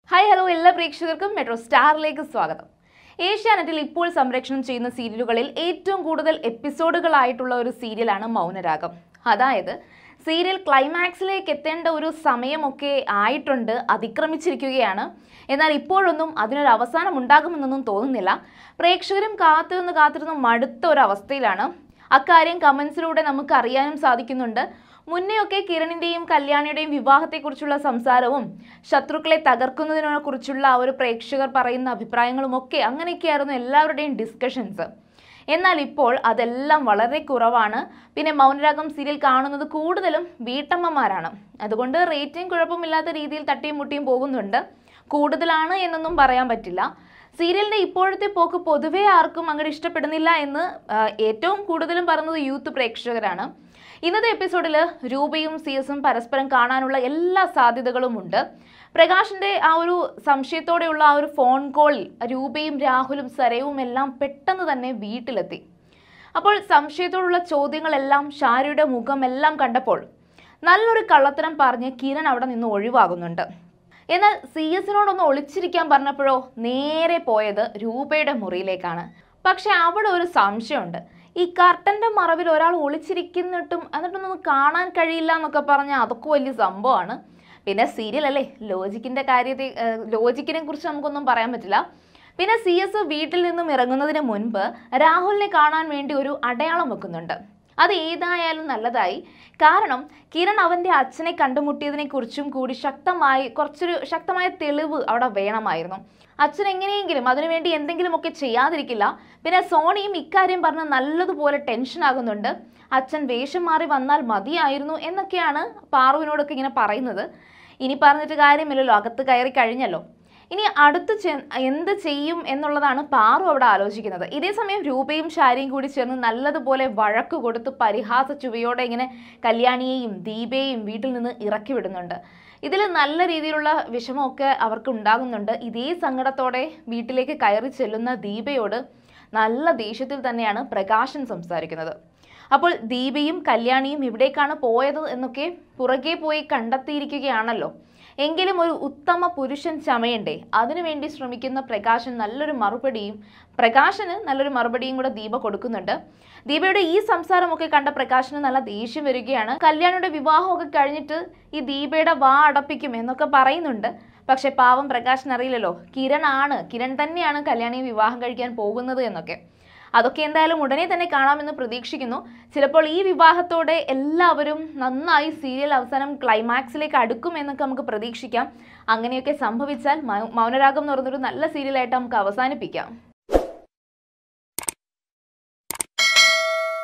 hi hello എല്ലാ പ്രേക്ഷകർക്കും metro സ്റ്റാറിലേക്ക് സ്വാഗതം ഏഷ്യാനെറ്റിൽ ഇപ്പോൾ സംരക്ഷണം ചെയ്യുന്ന സീരിയലുകളിൽ ഏറ്റവും കൂടുതൽ എപ്പിസോഡുകളായിട്ടുള്ള ഒരു സീരിയലാണ് മൗനരാഗം അതായത് സീരിയൽ ക്ലൈമാക്സിലേക്ക് എത്തേണ്ട ഒരു സമയമൊക്കെ ആയിട്ടുണ്ട് അതിക്രമിച്ചിരിക്കുകയാണ് എന്നാൽ ഇപ്പോഴൊന്നും അതിനൊരു അവസാനം ഉണ്ടാകുമെന്നൊന്നും തോന്നുന്നില്ല പ്രേക്ഷകരും കാത്തിരുന്ന് കാത്തിരുന്ന് മടുത്ത ഒരു അവസ്ഥയിലാണ് അക്കാര്യം കമൻസിലൂടെ നമുക്ക് അറിയാനും സാധിക്കുന്നുണ്ട് മുന്നെയൊക്കെ കിരണിന്റെയും കല്യാണിയുടെയും വിവാഹത്തെക്കുറിച്ചുള്ള സംസാരവും ശത്രുക്കളെ തകർക്കുന്നതിനെ കുറിച്ചുള്ള ആ ഒരു പ്രേക്ഷകർ പറയുന്ന അഭിപ്രായങ്ങളും ഒക്കെ അങ്ങനെയൊക്കെയായിരുന്നു എല്ലാവരുടെയും ഡിസ്കഷൻസ് എന്നാൽ ഇപ്പോൾ അതെല്ലാം വളരെ കുറവാണ് പിന്നെ മൗനരാഗം സീരിയൽ കാണുന്നത് കൂടുതലും വീട്ടമ്മമാരാണ് അതുകൊണ്ട് റേറ്റിംഗ് കുഴപ്പമില്ലാത്ത രീതിയിൽ തട്ടിയും മുട്ടിയും പോകുന്നുണ്ട് കൂടുതലാണ് എന്നൊന്നും പറയാൻ പറ്റില്ല സീരിയലിന്റെ ഇപ്പോഴത്തെ പോക്ക് പൊതുവേ ആർക്കും അങ്ങോട്ട് ഇഷ്ടപ്പെടുന്നില്ല എന്ന് ആ, ഏറ്റവും കൂടുതലും പറയുന്നത് യൂത്ത് പ്രേക്ഷകരാണ് ഇന്നത്തെ എപ്പിസോഡിൽ രൂപയും സിയസും പരസ്പരം കാണാനുള്ള എല്ലാ സാധ്യതകളും ഉണ്ട് പ്രകാശിന്റെ ആ ഒരു സംശയത്തോടെയുള്ള ആ ഒരു ഫോൺ കോളിൽ രൂപയും രാഹുലും സരയും എല്ലാം പെട്ടെന്ന് തന്നെ വീട്ടിലെത്തി അപ്പോൾ സംശയത്തോടുള്ള ചോദ്യങ്ങളെല്ലാം ഷാരിയുടെ മുഖമെല്ലാം കണ്ടപ്പോൾ നല്ലൊരു കള്ളത്തരം പറഞ്ഞ് കിരൺ അവിടെ നിന്ന് ഒഴിവാകുന്നുണ്ട് എന്നാൽ സി എസിനോടൊന്ന് ഒളിച്ചിരിക്കാൻ പറഞ്ഞപ്പോഴോ നേരെ പോയത് രൂപയുടെ മുറിയിലേക്കാണ് പക്ഷെ അവിടെ ഒരു സംശയമുണ്ട് ഈ കർട്ടന്റെ മറവിൽ ഒരാൾ ഒളിച്ചിരിക്കുന്നിട്ടും എന്നിട്ടൊന്നും കാണാൻ കഴിയില്ല എന്നൊക്കെ പറഞ്ഞാൽ അതൊക്കെ വലിയ സംഭവമാണ് പിന്നെ സീരിയൽ അല്ലേ ലോജിക്കിന്റെ കാര്യത്തെ ലോജിക്കിനെ കുറിച്ച് നമുക്കൊന്നും പറയാൻ പറ്റില്ല പിന്നെ സി എസ് വീട്ടിൽ നിന്നും ഇറങ്ങുന്നതിന് മുൻപ് രാഹുലിനെ കാണാൻ വേണ്ടി ഒരു അടയാളം വെക്കുന്നുണ്ട് അത് ഏതായാലും നല്ലതായി കാരണം കിരൺ അവന്റെ അച്ഛനെ കണ്ടുമുട്ടിയതിനെ കുറിച്ചും കൂടി ശക്തമായി കുറച്ചൊരു ശക്തമായ തെളിവ് അവിടെ വേണമായിരുന്നു അച്ഛൻ എങ്ങനെയെങ്കിലും അതിനുവേണ്ടി എന്തെങ്കിലുമൊക്കെ ചെയ്യാതിരിക്കില്ല പിന്നെ സോണിയും ഇക്കാര്യം പറഞ്ഞ് നല്ലതുപോലെ ടെൻഷൻ ആകുന്നുണ്ട് അച്ഛൻ വേഷം മാറി വന്നാൽ മതിയായിരുന്നു എന്നൊക്കെയാണ് പാറുവിനോടൊക്കെ ഇങ്ങനെ പറയുന്നത് ഇനി പറഞ്ഞിട്ട് കാര്യമില്ലല്ലോ അകത്ത് കയറി കഴിഞ്ഞല്ലോ ഇനി അടുത്ത് ചെ- എന്ത് ചെയ്യും എന്നുള്ളതാണ് പാറു അവിടെ ആലോചിക്കുന്നത് ഇതേ സമയം രൂപയും ശാരിയും കൂടി ചേർന്ന് നല്ലതുപോലെ വഴക്ക് കൊടുത്ത് പരിഹാസ ചുവയോടെ ഇങ്ങനെ കല്യാണിയെയും ദീപയെയും വീട്ടിൽ നിന്ന് ഇറക്കി വിടുന്നുണ്ട് ഇതിൽ നല്ല രീതിയിലുള്ള വിഷമമൊക്കെ അവർക്ക് ഉണ്ടാകുന്നുണ്ട് ഇതേ സങ്കടത്തോടെ വീട്ടിലേക്ക് കയറി ചെല്ലുന്ന ദീപയോട് നല്ല ദേഷ്യത്തിൽ തന്നെയാണ് പ്രകാശൻ സംസാരിക്കുന്നത് അപ്പോൾ ദീപയും കല്യാണിയും ഇവിടേക്കാണ് പോയത് എന്നൊക്കെ പുറകെ പോയി കണ്ടെത്തിയിരിക്കുകയാണല്ലോ എങ്കിലും ഒരു ഉത്തമ പുരുഷൻ ചമയണ്ടേ അതിനുവേണ്ടി ശ്രമിക്കുന്ന പ്രകാശൻ നല്ലൊരു മറുപടിയും പ്രകാശന് നല്ലൊരു മറുപടിയും കൂടെ ദീപ കൊടുക്കുന്നുണ്ട് ദീപയുടെ ഈ സംസാരമൊക്കെ കണ്ട പ്രകാശന് നല്ല ദേഷ്യം വരികയാണ് കല്യാണിയുടെ വിവാഹമൊക്കെ കഴിഞ്ഞിട്ട് ഈ ദീപയുടെ വാ അടപ്പിക്കും എന്നൊക്കെ പറയുന്നുണ്ട് പക്ഷെ പാവം പ്രകാശൻ അറിയില്ലല്ലോ കിരൺ ആണ് കിരൺ തന്നെയാണ് കല്യാണിയെ വിവാഹം കഴിക്കാൻ പോകുന്നത് എന്നൊക്കെ അതൊക്കെ എന്തായാലും ഉടനെ തന്നെ കാണാമെന്ന് പ്രതീക്ഷിക്കുന്നു ചിലപ്പോൾ ഈ വിവാഹത്തോടെ എല്ലാവരും നന്നായി സീരിയൽ അവസാനം ക്ലൈമാക്സിലേക്ക് അടുക്കും എന്നൊക്കെ നമുക്ക് പ്രതീക്ഷിക്കാം അങ്ങനെയൊക്കെ സംഭവിച്ചാൽ മൗ- മൗനരാഗം എന്ന് പറയുന്നൊരു നല്ല സീരിയലായിട്ട് നമുക്ക് അവസാനിപ്പിക്കാം